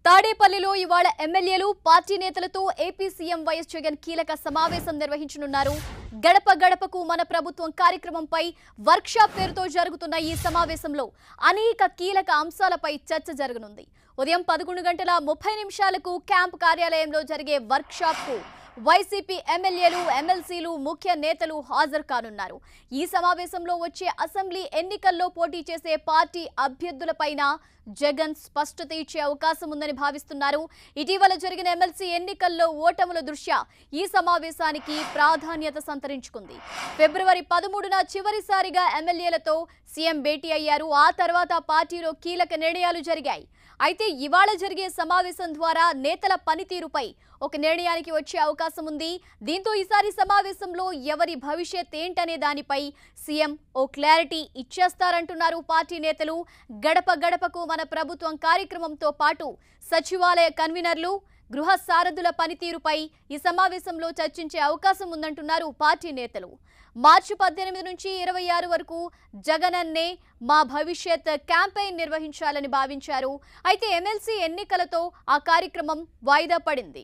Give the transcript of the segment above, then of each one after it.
తాడేపల్లిలో ఇవాళ ఎమ్మెల్యేలు పార్టీ నేతలతో ఏపీ సీఎం వైఎస్ జగన్ కీలక సమావేశం నిర్వహించనున్నారు గడప గడపకు మన ప్రభుత్వం కార్యక్రమంపై వర్క్షాప్ పేరుతో జరుగుతున్న ఈ సమావేశంలో అనేక కీలక అంశాలపై చర్చ జరగనుంది ఉదయం పదకొండు గంటల ముప్పై నిమిషాలకు క్యాంప్ కార్యాలయంలో జరిగే వర్క్షాప్కు వైసీపీ ఎమ్మెల్యేలు ఎమ్మెల్సీలు ముఖ్య నేతలు హాజరు కానున్నారు ఈ సమావేశంలో వచ్చే అసెంబ్లీ ఎన్నికల్లో పోటీ చేసే పార్టీ అభ్యర్థులపైన జగన్ స్పష్టత ఇచ్చే అవకాశం ఉందని భావిస్తున్నారు ఇటీవల జరిగిన ఎమ్మెల్సీ ఎన్నికల్లో ఓటముల దృష్ట్యా ఈ సమావేశానికి ప్రాధాన్యత సంతరించుకుంది ఫిబ్రవరి పదమూడున చివరిసారిగా ఎమ్మెల్యేలతో సీఎం భేటీ అయ్యారు ఆ తర్వాత పార్టీలో కీలక నిర్ణయాలు జరిగాయి అయితే ఇవాళ జరిగే సమావేశం ద్వారా నేతల పనితీరుపై ఒక నిర్ణయానికి వచ్చే అవకాశం ఉంది దీంతో ఈసారి సమావేశంలో ఎవరి భవిష్యత్ ఏంటనే దానిపై సీఎం ఓ క్లారిటీ ఇచ్చేస్తారంటున్నారు పార్టీ నేతలు గడప గడపకు మన ప్రభుత్వం కార్యక్రమంతో పాటు సచివాలయ కన్వీనర్లు గృహ సారథుల పనితీరుపై ఈ సమావేశంలో చర్చించే అవకాశం ఉందంటున్నారు పార్టీ నేతలు మార్చి పద్దెనిమిది నుంచి ఇరవై ఆరు వరకు జగనన్నే మా భవిష్యత్ క్యాంపెయిన్ నిర్వహించాలని భావించారు అయితే ఎమ్మెల్సీ ఎన్నికలతో ఆ కార్యక్రమం వాయిదా పడింది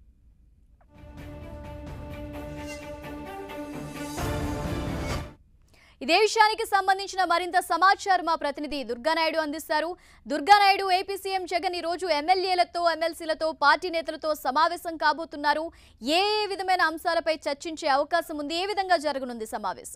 ఇదే విషయానికి సంబంధించిన మరింత సమాచారం మా ప్రతినిధి దుర్గానాయుడు అందిస్తారు దుర్గానాయుడు ఏపీ సీఎం జగన్ ఈ రోజు ఎమ్మెల్యేలతో ఎమ్మెల్సీలతో పార్టీ నేతలతో సమావేశం కాబోతున్నారు ఏ ఏ విధమైన అంశాలపై చర్చించే అవకాశం ఉంది ఏ విధంగా జరగనుంది సమావేశం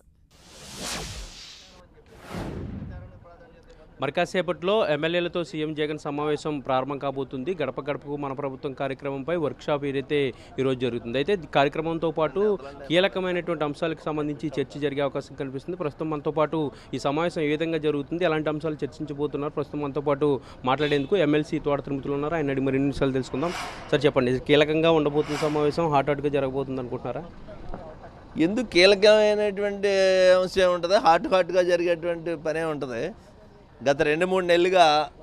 మరి కాసేపట్లో ఎమ్మెల్యేలతో సీఎం జగన్ సమావేశం ప్రారంభం కాబోతుంది గడప గడపకు మన ప్రభుత్వం కార్యక్రమంపై వర్క్షాప్ ఏదైతే ఈరోజు జరుగుతుంది అయితే ఈ కార్యక్రమంతో పాటు కీలకమైనటువంటి అంశాలకు సంబంధించి చర్చ జరిగే అవకాశం కనిపిస్తుంది ప్రస్తుతం మనతో పాటు ఈ సమావేశం ఏ విధంగా జరుగుతుంది ఎలాంటి అంశాలు చర్చించబోతున్నారు ప్రస్తుతం మనతో పాటు మాట్లాడేందుకు ఎమ్మెల్సీ తోట తిరుమతులు ఉన్నారు ఆయన అడిగి మరిన్ని విషయాలు తెలుసుకుందాం సార్ చెప్పండి ఇది కీలకంగా ఉండబోతున్న సమావేశం హాట్ హాట్గా జరగబోతుంది అనుకుంటున్నారా ఎందుకు కీలకమైనటువంటి అంశం ఉంటుంది హాట్ హాట్గా జరిగేటువంటి పనే ఉంటుంది గత రెండు మూడు నెలలుగా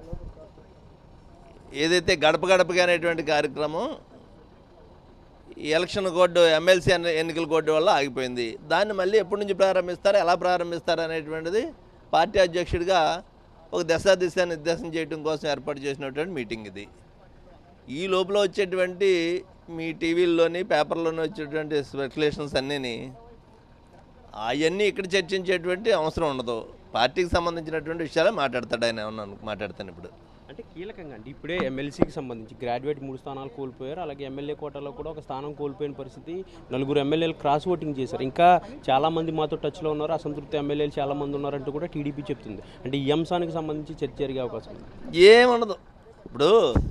ఏదైతే గడప గడపగా అనేటువంటి కార్యక్రమం ఈ ఎలక్షన్ కోడ్ ఎమ్మెల్సీ ఎన్ని- ఎన్నికల కోడ్ వల్ల ఆగిపోయింది దాన్ని మళ్ళీ ఎప్పటి నుంచి ప్రారంభిస్తారు ఎలా ప్రారంభిస్తారు అనేటువంటిది పార్టీ అధ్యక్షుడిగా ఒక దశ దిశ నిర్దేశం చేయడం కోసం ఏర్పాటు చేసినటువంటి మీటింగ్ ఇది ఈ లోపల వచ్చేటువంటి మీ టీవీల్లోని పేపర్లోని వచ్చేటువంటి స్పెక్యులేషన్స్ అన్నీని అవన్నీ ఇక్కడ చర్చించేటువంటి అవసరం ఉండదు పార్టీకి సంబంధించినటువంటి విషయాలే మాట్లాడతాడు ఆయన ఏమన్నా మాట్లాడతాను ఇప్పుడు అంటే కీలకంగా అండి ఇప్పుడే ఎమ్మెల్సీకి సంబంధించి గ్రాడ్యుయేట్ మూడు స్థానాలు కోల్పోయారు అలాగే ఎమ్మెల్యే కోటాలో కూడా ఒక స్థానం కోల్పోయిన పరిస్థితి నలుగురు ఎమ్మెల్యేలు క్రాస్ ఓటింగ్ చేశారు ఇంకా చాలా మంది మాతో టచ్లో ఉన్నారు అసంతృప్తి ఎమ్మెల్యేలు చాలా మంది ఉన్నారంటూ కూడా టీడీపీ చెప్తుంది అంటే ఈ అంశానికి సంబంధించి చర్చ జరిగే అవకాశం ఉంది ఏముండదు ఇప్పుడు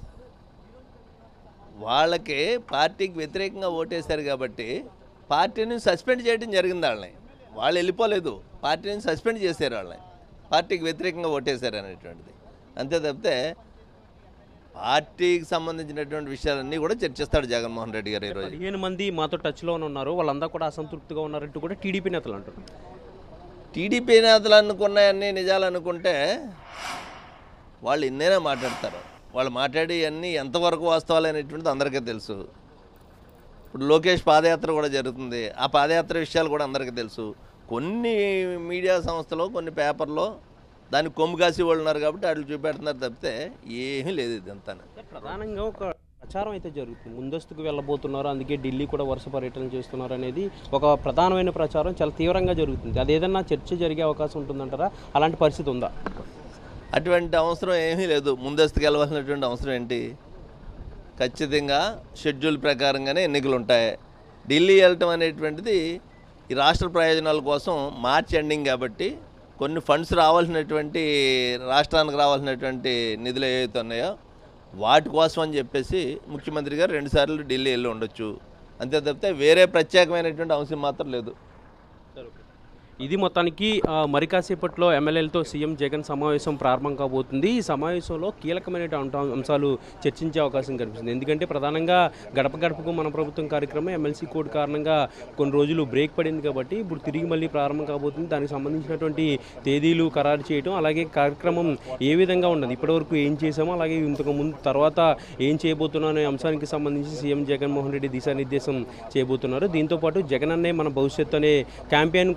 వాళ్ళకి పార్టీకి వ్యతిరేకంగా ఓటేశారు కాబట్టి పార్టీని సస్పెండ్ చేయడం జరిగింది వాళ్ళని వాళ్ళు వెళ్ళిపోలేదు పార్టీని సస్పెండ్ చేశారు వాళ్ళని పార్టీకి వ్యతిరేకంగా ఓటేశారు అనేటువంటిది అంతే తప్పితే పార్టీకి సంబంధించినటువంటి విషయాలన్నీ కూడా చర్చిస్తాడు జగన్మోహన్ రెడ్డి గారు ఈరోజు పదిహేను మంది మాతో టచ్లో ఉన్నారు వాళ్ళందరూ కూడా అసంతృప్తిగా ఉన్నారంటూ కూడా టీడీపీ నేతలు అంటారు టీడీపీ నేతలు అనుకున్నాయన్నీ నిజాలు అనుకుంటే వాళ్ళు ఇన్నేనే మాట్లాడతారు వాళ్ళు మాట్లాడి అన్నీ ఎంతవరకు వాస్తవాలు అనేటువంటిది అందరికీ తెలుసు ఇప్పుడు లోకేష్ పాదయాత్ర కూడా జరుగుతుంది ఆ పాదయాత్ర విషయాలు కూడా అందరికీ తెలుసు కొన్ని మీడియా సంస్థలో కొన్ని పేపర్లో దానికి కొమ్ము కాసి వాళ్ళు ఉన్నారు కాబట్టి వాళ్ళు చూపెడుతున్నారు తప్పితే ఏమీ లేదు ఇదంతా ప్రధానంగా ఒక ప్రచారం అయితే జరుగుతుంది ముందస్తుకు వెళ్ళబోతున్నారు అందుకే ఢిల్లీ కూడా వరుస పర్యటన చేస్తున్నారు అనేది ఒక ప్రధానమైన ప్రచారం చాలా తీవ్రంగా జరుగుతుంది అది ఏదన్నా చర్చ జరిగే అవకాశం ఉంటుందంటారా అలాంటి పరిస్థితి ఉందా అటువంటి అవసరం ఏమీ లేదు ముందస్తుకు వెళ్ళవలసినటువంటి అవసరం ఏంటి ఖచ్చితంగా షెడ్యూల్ ప్రకారంగానే ఎన్నికలు ఉంటాయి ఢిల్లీ వెళ్ళటం అనేటువంటిది ఈ రాష్ట్ర ప్రయోజనాల కోసం మార్చ్ ఎండింగ్ కాబట్టి కొన్ని ఫండ్స్ రావాల్సినటువంటి రాష్ట్రానికి రావాల్సినటువంటి నిధులు ఏవైతే ఉన్నాయో వాటి కోసం అని చెప్పేసి ముఖ్యమంత్రి గారు రెండుసార్లు ఢిల్లీ వెళ్ళి ఉండొచ్చు అంతే తప్పితే వేరే ప్రత్యేకమైనటువంటి అంశం మాత్రం లేదు ఇది మొత్తానికి ఆ, మరి కాసేపట్లో ఎమ్మెల్యేలతో సీఎం జగన్ సమావేశం ప్రారంభం కాబోతుంది ఈ సమావేశంలో కీలకమైన అంశాలు చర్చించే అవకాశం కనిపిస్తుంది ఎందుకంటే ప్రధానంగా గడప గడపకు మన ప్రభుత్వం కార్యక్రమం ఎమ్మెల్సీ కోడ్ కారణంగా కొన్ని రోజులు బ్రేక్ పడింది కాబట్టి ఇప్పుడు తిరిగి మళ్ళీ ప్రారంభం కాబోతుంది దానికి సంబంధించినటువంటి తేదీలు ఖరారు చేయడం అలాగే కార్యక్రమం ఏ విధంగా ఉన్నది ఇప్పటివరకు ఏం చేసామో అలాగే ఇంతకు ముందు తర్వాత ఏం చేయబోతున్నాం అనే అంశానికి సంబంధించి సీఎం జగన్మోహన్ రెడ్డి దిశానిర్దేశం చేయబోతున్నారు దీంతోపాటు జగన్ అన్నే మన భవిష్యత్తు అనే క్యాంపెయిన్ కూడా గృహ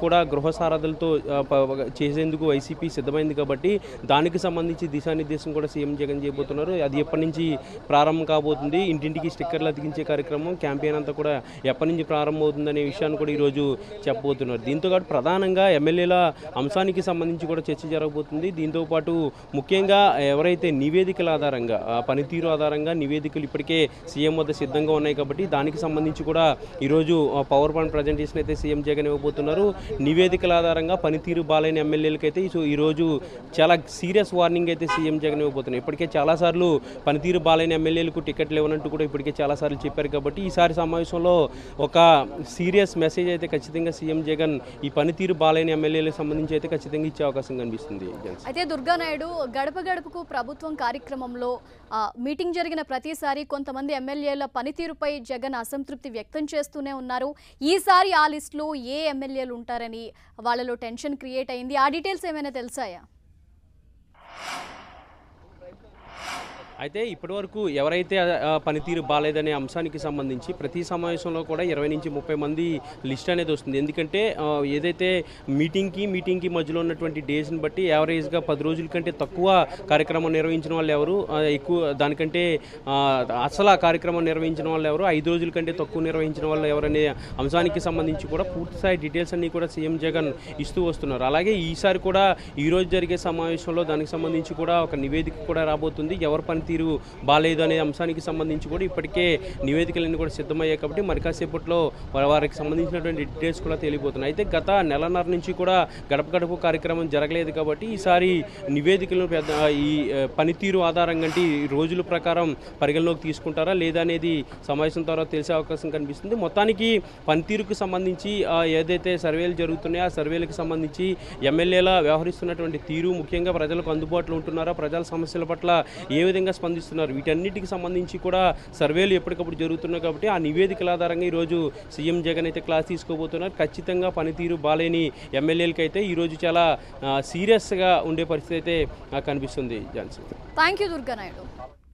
వ్యూహసారథులతో ఆ, ప- చేసేందుకు వైసీపీ సిద్ధమైంది కాబట్టి దానికి సంబంధించి దిశానిర్దేశం కూడా సీఎం జగన్ చేయబోతున్నారు అది ఎప్పటి నుంచి ప్రారంభం కాబోతుంది ఇంటింటికి స్టిక్కర్లు అతికించే కార్యక్రమం క్యాంపెయిన్ అంతా కూడా ఎప్పటి నుంచి ప్రారంభం అవుతుందనే విషయాన్ని కూడా ఈరోజు చెప్పబోతున్నారు దీంతో పాటు ప్రధానంగా ఎమ్మెల్యేల అంశానికి సంబంధించి కూడా చర్చ జరగబోతుంది దీంతో పాటు ముఖ్యంగా ఎవరైతే నివేదికల ఆధారంగా ఆ పనితీరు ఆధారంగా నివేదికలు ఇప్పటికే సీఎం వద్ద సిద్ధంగా ఉన్నాయి కాబట్టి దానికి సంబంధించి కూడా ఈరోజు ఆ, పవర్ పాయింట్ ప్రజెంటేషన్ అయితే సీఎం జగన్ ఇవ్వబోతున్నారు నివేదికల ఆధారంగా పనితీరు బాలైన ఎమ్మెల్యేలకైతే సో ఈరోజు చాలా సీరియస్ వార్నింగ్ అయితే సీఎం జగన్ ఇవ్వబోతున్నారు ఇప్పటికే చాలాసార్లు పనితీరు బాలైన ఎమ్మెల్యేలకు టికెట్లు ఇవ్వనంటూ కూడా ఇప్పటికే చాలాసార్లు చెప్పారు కాబట్టి ఈసారి సమావేశంలో ఒక సీరియస్ మెసేజ్ అయితే ఖచ్చితంగా సీఎం జగన్ ఈ పనితీరు బాలైన ఎమ్మెల్యేలకు సంబంధించి అయితే ఖచ్చితంగా ఇచ్చే అవకాశం కనిపిస్తుంది జగన్ అయితే దుర్గానాయుడు గడప గడపకు ప్రభుత్వం కార్యక్రమంలో ఆ, మీటింగ్ జరిగిన ప్రతిసారి కొంతమంది ఎమ్మెల్యేల పనితీరుపై జగన్ అసంతృప్తి వ్యక్తం చేస్తూనే ఉన్నారు ఈసారి ఆ లిస్టులో ఏ ఎమ్మెల్యేలు ఉంటారని వాళ్ళలో టెన్షన్ క్రియేట్ అయింది ఆ డీటెయిల్స్ ఏమైనా తెలుసాయా అయితే ఇప్పటివరకు ఎవరైతే ఆ, పనితీరు బాగాలేదనే అంశానికి సంబంధించి ప్రతి సమావేశంలో కూడా ఇరవై నుంచి ముప్పై మంది లిస్ట్ అనేది వస్తుంది ఎందుకంటే ఆ, ఏదైతే మీటింగ్కి మీటింగ్కి మధ్యలో ఉన్నటువంటి డేస్ని బట్టి యావరేజ్గా పది రోజుల కంటే తక్కువ కార్యక్రమం నిర్వహించిన వాళ్ళు ఎవరు ఆ, ఎక్కువ దానికంటే ఆ, అసలు ఆ కార్యక్రమం నిర్వహించిన వాళ్ళు ఎవరు ఐదు రోజుల కంటే తక్కువ నిర్వహించిన వాళ్ళు ఎవరనే అంశానికి సంబంధించి కూడా పూర్తిస్థాయి డీటెయిల్స్ అన్ని కూడా సీఎం జగన్ ఇస్తూ వస్తున్నారు అలాగే ఈసారి కూడా ఈ రోజు జరిగే సమావేశంలో దానికి సంబంధించి కూడా ఒక నివేదిక కూడా రాబోతుంది ఎవరి పనితీరు బాగాలేదు అనే అంశానికి సంబంధించి కూడా ఇప్పటికే నివేదికలన్నీ కూడా సిద్ధమయ్యాయి కాబట్టి మరి కాసేపట్లో వారి- వారికి సంబంధించినటువంటి డీటెయిల్స్ కూడా తెలియబోతున్నాయి అయితే గత నెలన్నర నుంచి కూడా గడప గడప కార్యక్రమం జరగలేదు కాబట్టి ఈసారి నివేదికలను పెద్ద ఈ ఆ, పనితీరు ఆధారంగా అంటే ఈ రోజుల ప్రకారం పరిగణలోకి తీసుకుంటారా లేదా అనేది సమావేశం తర్వాత తెలిసే అవకాశం కనిపిస్తుంది మొత్తానికి పనితీరుకు సంబంధించి ఆ, ఏదైతే సర్వేలు జరుగుతున్నాయో ఆ సర్వేలకు సంబంధించి ఎమ్మెల్యేల వ్యవహరిస్తున్నటువంటి తీరు ముఖ్యంగా ప్రజలకు అందుబాటులో ఉంటున్నారా ప్రజల సమస్యల పట్ల ఏ విధంగా స్పందిస్తున్నారు వీటన్నిటికి సంబంధించి కూడా సర్వేలు ఎప్పటికప్పుడు జరుగుతున్నాయి కాబట్టి ఆ నివేదికల ఆధారంగా ఈరోజు సీఎం జగన్ అయితే క్లాస్ తీసుకోబోతున్నారు ఖచ్చితంగా పనితీరు బాలేని ఎమ్మెల్యేలకి అయితే ఈరోజు చాలా ఆ, సీరియస్గా ఉండే పరిస్థితి అయితే ఆ, కనిపిస్తుంది జాన్సన్ థ్యాంక్ యూ దుర్గానాయుడు